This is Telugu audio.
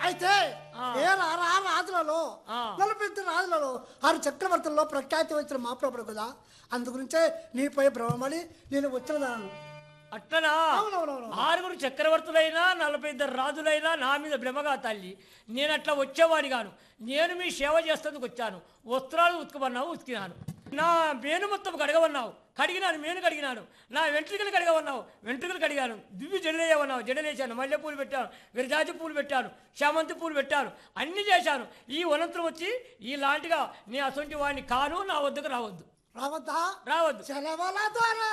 అయితే ఆ. ఏ రా- రా రాజులలో ఆ. నలభై ఇద్దరు రాజులలో ఆరు చక్రవర్తుల్లో ప్రఖ్యాతి వచ్చిన మా ప్రభుడు కదా అందుగురించే నీపై భ్రమమని నేను వచ్చిన దాను అట్లనా అవునవునవును. ఆరుగురు చక్రవర్తులైనా నలభై ఇద్దరు రాజులైనా నా మీద భ్రమగా తల్లి నేను అట్లా వచ్చేవాడి గాను నేను మీ సేవ చేస్తేందుకు వచ్చాను వస్త్రాలు ఉతుకమన్నావు ఉతికినాను నా మేను మొత్తం కడగమన్నావు కడిగినాను మేను కడిగినాను నా వెంట్రుకలు కడగమన్నావు వెంట్రుకలు కడిగాను దివ్య జడలేయమన్నావు జడలేశాను మల్లె పూలు పెట్టాను విరజాజి పూలు పెట్టాను చామంతి పూలు పెట్టాను అన్ని చేశాను ఈ వనంతరం వచ్చి ఇలాంటిగా నీ అసొంటి వాడిని కాను నా వద్దకు రావద్దు రావద్దా రావద్దు సెలవుల ద్వారా